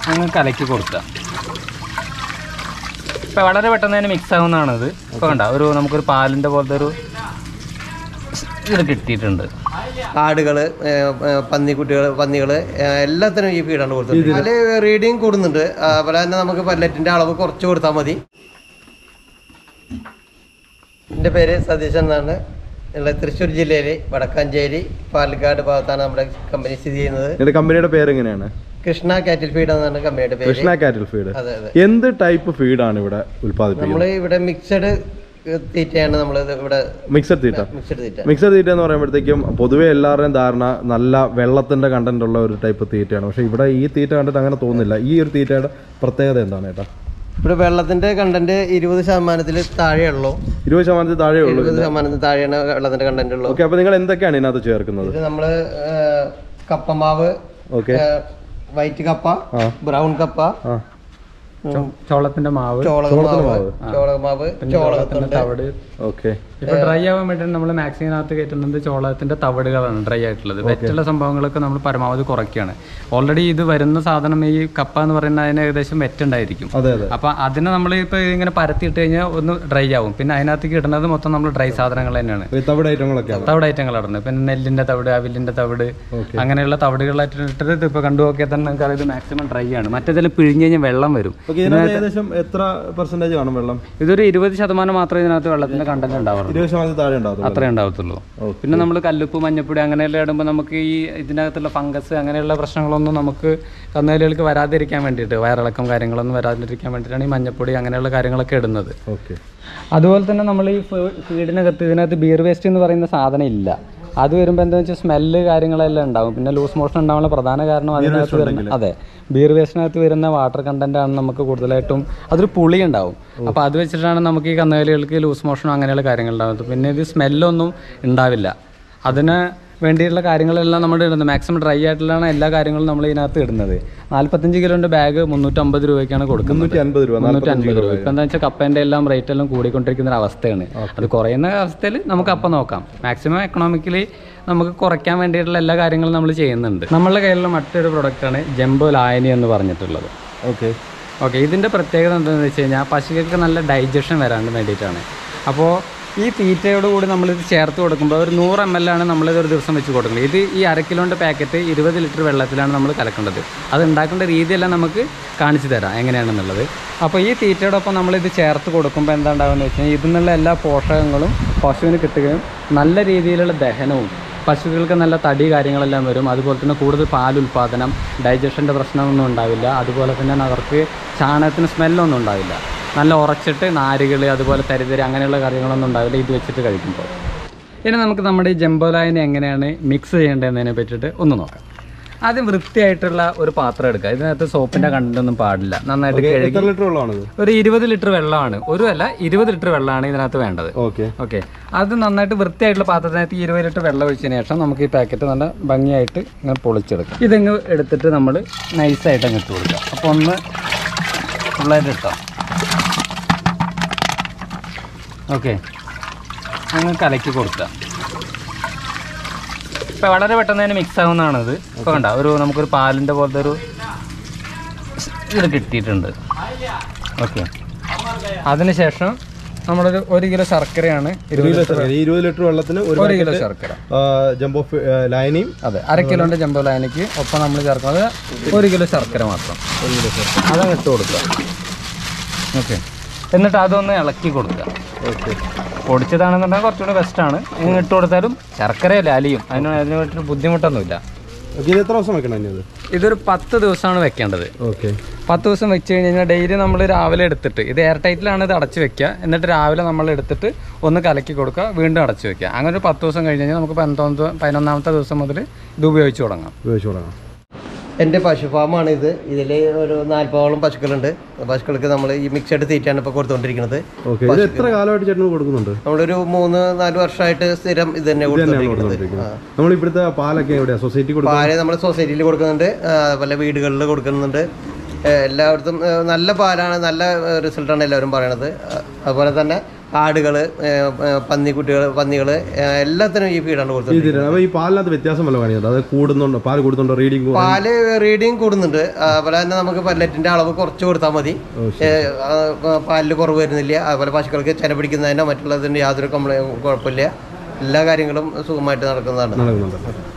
അങ്ങ് കലക്കി കൊടുക്കുക ഇപ്പം വളരെ പെട്ടെന്ന് തന്നെ മിക്സ് ആവുന്നതാണിത് ഇപ്പോൾ കണ്ട ഒരു നമുക്കൊരു പാലിൻ്റെ പോലത്തെ ഒരു ഇത് കിട്ടിയിട്ടുണ്ട് ആടുകള് ഏഹ്, ഏഹ്, പന്നിക്കുട്ടികൾ പന്നികൾ എല്ലാത്തിനും ഈ ഫീഡാണ് കൊടുത്തത് അതിൽ റീഡിങ് കൂടുന്നുണ്ട് അതുപോലെ തന്നെ നമുക്ക് പല്ലറ്റിന്റെ അളവ് കുറച്ച് കൊടുത്താൽ മതി എൻ്റെ പേര് സതീശൻ എന്നാണ് ഉള്ള തൃശ്ശൂർ ജില്ലയിലെ വടക്കാഞ്ചേരി പാലക്കാട് ഭാഗത്താണ് നമ്മുടെ കമ്പനി സ്ഥിതി ചെയ്യുന്നത് നിങ്ങളുടെ കമ്പനിയുടെ പേര് എങ്ങനെയാണ് കൃഷ്ണ കാറ്റിൽ ഫീഡ് എന്നാണ് കമ്പനിയുടെ പേര് കൃഷ്ണ കാറ്റിൽ ഫീഡ് അതെ അതെ എന്ത് ടൈപ്പ് ഫീഡാണ് ഇവിടെ ഉൽപ്പാദിപ്പിക്കുന്നത് നമ്മൾ ഇവിടെ മിക്സഡ് തീറ്റയാണ് നമ്മൾ ഇവിടെ മിക്സഡ് തീറ്റ മിക്സഡ് തീറ്റ മിക്സഡ് തീറ്റ എന്ന് പറയുമ്പോഴത്തേക്കും പൊതുവെ എല്ലാവരുടെയും ധാരണ നല്ല വെള്ളത്തിന്റെ കണ്ടന്റ് ഉള്ള ഒരു ടൈപ്പ് തീറ്റയാണ് പക്ഷെ ഇവിടെ ഈ തീറ്റ കണ്ടിട്ട് അങ്ങനെ തോന്നുന്നില്ല ഈ ഒരു തീറ്റയുടെ പ്രത്യേകത എന്താണ് ഏട്ടാ ഇവിടെ വെള്ളത്തിന്റെ കണ്ടന്റ് ഇരുപത് ശതമാനത്തിൽ താഴെയുള്ളൂ ഇരുപത് ശതമാനത്തിൽ താഴെ ഉള്ളൂ ഇരുപത് ശതമാനത്തിൽ താഴെയാണ് വെള്ളത്തിന്റെ കണ്ടന്റ് ഉള്ളൂ ഓക്കെ അപ്പൊ നിങ്ങൾ എന്തൊക്കെയാണ് ഇതിനകത്ത് ചേർക്കുന്നത് ഇത് നമ്മള് ഏഹ്, കപ്പമാവ് ഓക്കെ ഏഹ്, വൈറ്റ് കപ്പ ആ. ബ്രൗൺ കപ്പ ആ ഉം, ചോളത്തിൻ്റെ മാവ് ചോളകമാവ് ചോളകമാവ് ചോളകത്തുണ്ട് തവിട് ഓക്കെ ഇപ്പൊ ഡ്രൈ ആവാൻ വേണ്ടി നമ്മൾ മാക്സിമിനകത്ത് കയറ്റുന്നത് ചോളത്തിന്റെ തവിടുകളാണ് ഡ്രൈ ആയിട്ടുള്ളത് വെറ്റുള്ള സംഭവങ്ങളൊക്കെ നമ്മൾ പരമാവധി കുറയ്ക്കുകയാണ് ഓൾറെഡി ഇത് വരുന്ന സാധനം ഈ കപ്പ എന്ന് പറയുന്ന അതിന് ഏകദേശം വെറ്റുണ്ടായിരിക്കും അതെ അതെ അപ്പൊ അതിനെ നമ്മൾ ഇപ്പൊ ഇങ്ങനെ പരത്തിയിട്ട് കഴിഞ്ഞാൽ ഒന്ന് ഡ്രൈ ആവും പിന്നെ അതിനകത്തേക്ക് ഇടുന്നത് മൊത്തം നമ്മൾ ഡ്രൈ സാധനങ്ങൾ തന്നെയാണ് ഈ തവിട് ഐറ്റങ്ങളൊക്കെയാണ് തവിട് ഐറ്റങ്ങൾ ഇടുന്നത് പിന്നെ നെല്ലിന്റെ തവിട് അവിലിന്റെ തവിട് അങ്ങനെയുള്ള തവിടുകളായിട്ട് ഇട്ടിട്ട് ഇത് ഇപ്പൊ കണ്ടു നോക്കിയാൽ തന്നെ നമുക്ക് ഇത് മാക്സിമം ഡ്രൈ ആണ് മറ്റേതെല്ലാം പിഴിഞ്ഞ് കഴിഞ്ഞാൽ വെള്ളം വരും ഓക്കെ ഇതിനകത്ത് ഏകദേശം എത്ര പെർസെന്റേജ് കാണും വെള്ളം ഇതൊരു ഇരുപത് ശതമാനം മാത്രമേ ഇതിനകത്ത് വെള്ളത്തിന്റെ കണ്ടന്റ് ഉണ്ടാവുള്ളൂ ഇരുപത് ശതമാനത്തിൽ താഴെ ഉണ്ടാവും അത്രേ ഉണ്ടാവത്തുള്ളൂ Okay. പിന്നെ നമ്മൾ കല്ലുപ്പ് മഞ്ഞപ്പൊടി അങ്ങനെയെല്ലാം ഇടുമ്പോൾ നമുക്ക് ഈ ഇതിനകത്തുള്ള ഫംഗസ് അങ്ങനെയുള്ള പ്രശ്നങ്ങളൊന്നും നമുക്ക് കന്നുകാലികൾക്ക് വരാതിരിക്കാൻ വേണ്ടിയിട്ട് വയറിളക്കം കാര്യങ്ങളൊന്നും വരാതിരിക്കാൻ വേണ്ടിയിട്ടാണ് ഈ മഞ്ഞപ്പൊടി അങ്ങനെയുള്ള കാര്യങ്ങളൊക്കെ ഇടുന്നത് ഓക്കെ അതുപോലെ തന്നെ നമ്മൾ ഈ ഫീഡിനകത്ത് ഇതിനകത്ത് ബിയർ വേസ്റ്റ് എന്ന് പറയുന്ന സാധനം ഇല്ല അത് വരുമ്പോൾ എന്താ വെച്ചാൽ സ്മെല്ല് കാര്യങ്ങളെല്ലാം ഉണ്ടാവും പിന്നെ ലൂസ് മോഷൻ ഉണ്ടാവാനുള്ള പ്രധാന കാരണം അതിനകത്ത് വരുന്ന അതെ ബിയർ വേസ്റ്റിനകത്ത് വരുന്ന വാട്ടർ കണ്ടന്റ് ആണ് നമുക്ക് കൂടുതലായിട്ടും അതൊരു പുളി ഉണ്ടാവും അപ്പോൾ അത് വെച്ചിട്ടാണ് നമുക്ക് ഈ കന്നുകാലികൾക്ക് ലൂസ് മോഷനോ അങ്ങനെയുള്ള കാര്യങ്ങൾ ഉണ്ടാകുന്നത് പിന്നെ ഇത് സ്മെല്ലൊന്നും ഉണ്ടാവില്ല അതിന് വേണ്ടിയിട്ടുള്ള കാര്യങ്ങളെല്ലാം നമ്മൾ ഇടുന്നത് മാക്സിമം ഡ്രൈ ആയിട്ടുള്ളതാണ് എല്ലാ കാര്യങ്ങളും നമ്മൾ ഇതിനകത്ത് ഇടുന്നത് നാൽപ്പത്തഞ്ച് കിലോൻ്റെ ബാഗ് മുന്നൂറ്റമ്പത് രൂപയ്ക്കാണ് കൊടുക്കുന്നത് മുന്നൂറ്റി അൻപത് രൂപ മുന്നൂറ്റി അൻപത് രൂപ ഇപ്പം എന്താ വെച്ചാൽ കപ്പേൻ്റെ എല്ലാം റേറ്റ് എല്ലാം കൂടിക്കൊണ്ടിരിക്കുന്ന ഒരു അവസ്ഥയാണ് അത് കുറയുന്ന അവസ്ഥയിൽ നമുക്ക് അപ്പം നോക്കാം മാക്സിമം എക്കണോമിക്കലി നമുക്ക് കുറയ്ക്കാൻ വേണ്ടിയിട്ടുള്ള എല്ലാ കാര്യങ്ങളും നമ്മൾ ചെയ്യുന്നുണ്ട് നമ്മളുടെ കയ്യിലുള്ള മറ്റൊരു പ്രൊഡക്റ്റാണ് ജംബോ ലായനി എന്ന് പറഞ്ഞിട്ടുള്ളത് ഓക്കെ ഓക്കെ ഇതിൻ്റെ പ്രത്യേകത എന്താണെന്ന് വെച്ച് കഴിഞ്ഞാൽ പശുക്കൾക്ക് നല്ല ഡൈജഷൻ വരാൻ വേണ്ടിയിട്ടാണ് അപ്പോൾ ഈ തീറ്റയോട് കൂടി നമ്മളിത് ചേർത്ത് കൊടുക്കുമ്പോൾ ഒരു നൂറ് എം എൽ ആണ് നമ്മളിത് ഒരു ദിവസം വെച്ച് കൊടുക്കുന്നത് ഇത് ഈ അര കിലോൻ്റെ പാക്കറ്റ് ഇരുപത് ലിറ്റർ വെള്ളത്തിലാണ് നമ്മൾ കലക്കേണ്ടത് അത് ഉണ്ടാക്കേണ്ട രീതിയെല്ലാം നമുക്ക് കാണിച്ചു തരാം എങ്ങനെയാണെന്നുള്ളത് അപ്പോൾ ഈ തീറ്റയോടൊപ്പം നമ്മളിത് ചേർത്ത് കൊടുക്കുമ്പോൾ എന്താ ഉണ്ടാകുന്നത് വെച്ച് കഴിഞ്ഞാൽ ഇതിൽ നിന്നുള്ള എല്ലാ പോഷകങ്ങളും പശുവിന് കിട്ടുകയും നല്ല രീതിയിലുള്ള ദഹനവും പശുക്കൾക്ക് നല്ല തടി കാര്യങ്ങളെല്ലാം വരും അതുപോലെ തന്നെ കൂടുതൽ പാൽ ഉൽപ്പാദനം ഡൈജഷൻ്റെ പ്രശ്നമൊന്നും ഉണ്ടാവില്ല അതുപോലെ തന്നെ അവർക്ക് ചാണകത്തിന് സ്മെല്ലൊന്നും ഉണ്ടാവില്ല നല്ല ഉറച്ചിട്ട് നാരുകൾ അതുപോലെ തരിതരി അങ്ങനെയുള്ള കാര്യങ്ങളൊന്നും ഉണ്ടാവില്ല ഇത് വെച്ചിട്ട് കഴിക്കുമ്പോൾ ഇനി നമുക്ക് നമ്മുടെ ഈ ജംബോലായനെ എങ്ങനെയാണ് മിക്സ് ചെയ്യേണ്ടതെന്നതിനെ പറ്റിയിട്ട് ഒന്ന് നോക്കാം ആദ്യം വൃത്തിയായിട്ടുള്ള ഒരു പാത്രം എടുക്കുക ഇതിനകത്ത് സോപ്പിൻ്റെ കണ്ടൊന്നും പാടില്ല നന്നായിട്ട് കഴുകി എത്ര ലിറ്റർ വെള്ളമാണിത് ഒരു ഇരുപത് ലിറ്റർ വെള്ളമാണ് ഒരു അല്ല ഇരുപത് ലിറ്റർ വെള്ളമാണ് ഇതിനകത്ത് വേണ്ടത് ഓക്കെ ഓക്കെ അത് നന്നായിട്ട് വൃത്തിയായിട്ടുള്ള പാത്രത്തിനകത്ത് ഈ ഇരുപത് ലിറ്റർ വെള്ളം ഒഴിച്ചതിന് ശേഷം നമുക്ക് ഈ പാക്കറ്റ് നല്ല ഭംഗിയായിട്ട് ഇങ്ങനെ പൊളിച്ചെടുക്കാം ഇതങ്ങ് എടുത്തിട്ട് നമ്മൾ നൈസായിട്ട് അങ്ങ് ഇട്ട് കൊടുക്കുക അപ്പോൾ ഒന്ന് ഫുള്ളായിട്ട് ഇട്ടോ ഓക്കെ അങ്ങ് കലക്കി കൊടുക്കുക ഇപ്പം വളരെ പെട്ടെന്ന് തന്നെ മിക്സ് ആവുന്നതാണിത് ഇപ്പോൾ കണ്ട ഒരു നമുക്കൊരു പാലിൻ്റെ പോലത്തെ ഒരു ഇത് കിട്ടിയിട്ടുണ്ട് ഓക്കെ അതിനുശേഷം നമ്മളൊരു ഒരു കിലോ ശർക്കരയാണ് ഇരുപത് ലിറ്റർ ഇരുപത് ലിറ്റർ വെള്ളത്തിന് ഒരു ഒരു കിലോ ശർക്കര ജംബോ ലൈനിയും അതെ അര കിലോന്റെ ജംബോ ലൈനിക്ക് ഒപ്പം നമ്മൾ ചേർക്കുന്നത് ഒരു കിലോ ശർക്കര മാത്രം ഒരു കിലോ ശർക്കര അതങ്ങ് ഇട്ട് കൊടുക്കുക ഓക്കെ എന്നിട്ട് അതൊന്ന് ഇളക്കി കൊടുക്കുക ഓക്കെ പൊടിച്ചതാണെന്നുണ്ടെങ്കിൽ കുറച്ചുകൂടി ബെസ്റ്റാണ് ഇങ്ങനെ ഇട്ട് കൊടുത്താലും ശർക്കരയല്ല അലിയും അതിന് അതിന് വേണ്ടിയിട്ട് ബുദ്ധിമുട്ടൊന്നുമില്ല ഓക്കെ ഇത് എത്ര ദിവസം വെക്കണം ഇനി അത് ഇതൊരു പത്ത് ദിവസമാണ് വെക്കേണ്ടത് ഓക്കെ പത്ത് ദിവസം വെച്ച് കഴിഞ്ഞ് കഴിഞ്ഞാൽ ഡെയിലി നമ്മൾ രാവിലെ എടുത്തിട്ട് ഇത് എയർ ടൈറ്റിലാണ് ഇത് അടച്ച് വെക്കുക എന്നിട്ട് രാവിലെ നമ്മൾ എടുത്തിട്ട് ഒന്ന് കലക്കി കൊടുക്കുക വീണ്ടും അടച്ച് വെക്കുക അങ്ങനെ ഒരു പത്ത് ദിവസം കഴിഞ്ഞ് കഴിഞ്ഞാൽ നമുക്ക് പതിനൊന്നാമത്തെ പതിനൊന്നാമത്തെ ദിവസം മുതൽ ഇത് ഉപയോഗിച്ച് തുടങ്ങാം ഉപയോഗിച്ച് തുടങ്ങാം എൻ്റെ പശു ഫാമാണ് ഇത് ഇതിൽ ഒരു നാൽപ്പതോളം പശുക്കളുണ്ട് പശുക്കൾക്ക് നമ്മൾ ഈ മിക്സഡ് തീറ്റയാണ് ഇപ്പോൾ കൊടുത്തുകൊണ്ടിരിക്കുന്നത് ഓക്കെ ഇത് എത്ര കാലമായിട്ട് ചേട്ടന് കൊടുക്കുന്നുണ്ട് നമ്മളൊരു മൂന്ന് നാല് വർഷമായിട്ട് സ്ഥിരം ഇത് തന്നെ കൊടുത്തുകൊണ്ടിരിക്കുന്നത് ആ. നമ്മൾ ഇവിടുത്തെ പാലൊക്കെ എവിടെയാ സൊസൈറ്റി കൊടുക്കും പാല് നമ്മൾ സൊസൈറ്റിയിൽ കൊടുക്കുന്നുണ്ട് ആ, അതുപോലെ വീടുകളിൽ കൊടുക്കുന്നുണ്ട് ഏ, എല്ലായിടത്തും ഏ, നല്ല പാലാണ് നല്ല റിസൾട്ടാണ് എല്ലാവരും പറയണത് ആ, അതുപോലെ തന്നെ ആടുകള് ഏ, ഏ, പന്നിക്കുട്ടികൾ പന്നികൾ എല്ലാത്തിനും ഈ ഫീഡാണ് ഈ കൊടുത്തത് തീറ്റ അപ്പോൾ ഈ പാലിനകത്ത് വ്യത്യാസം വല്ല കാണിക്കുന്നുണ്ട് അത് കൂടുന്നുണ്ടോ പാൽ കൂടുന്നുണ്ടോ റീഡിങ് പാല് റീഡിങ് കൂടുന്നുണ്ട് അതുപോലെ തന്നെ നമുക്ക് പെല്ലറ്റിന്റെ അളവ് കുറച്ച് കൊടുത്താൽ മതി ഏ, ആ, പാലിൽ കുറവ് വരുന്നില്ല അതുപോലെ പശുക്കൾക്ക് ചെന പിടിക്കുന്നതിനോ മറ്റുള്ളതിന് യാതൊരു കംപ്ലൈ കുഴപ്പമില്ല എല്ലാ കാര്യങ്ങളും സുഖമായിട്ട് നടക്കുന്നതാണ് നടക്കുന്നുണ്ട്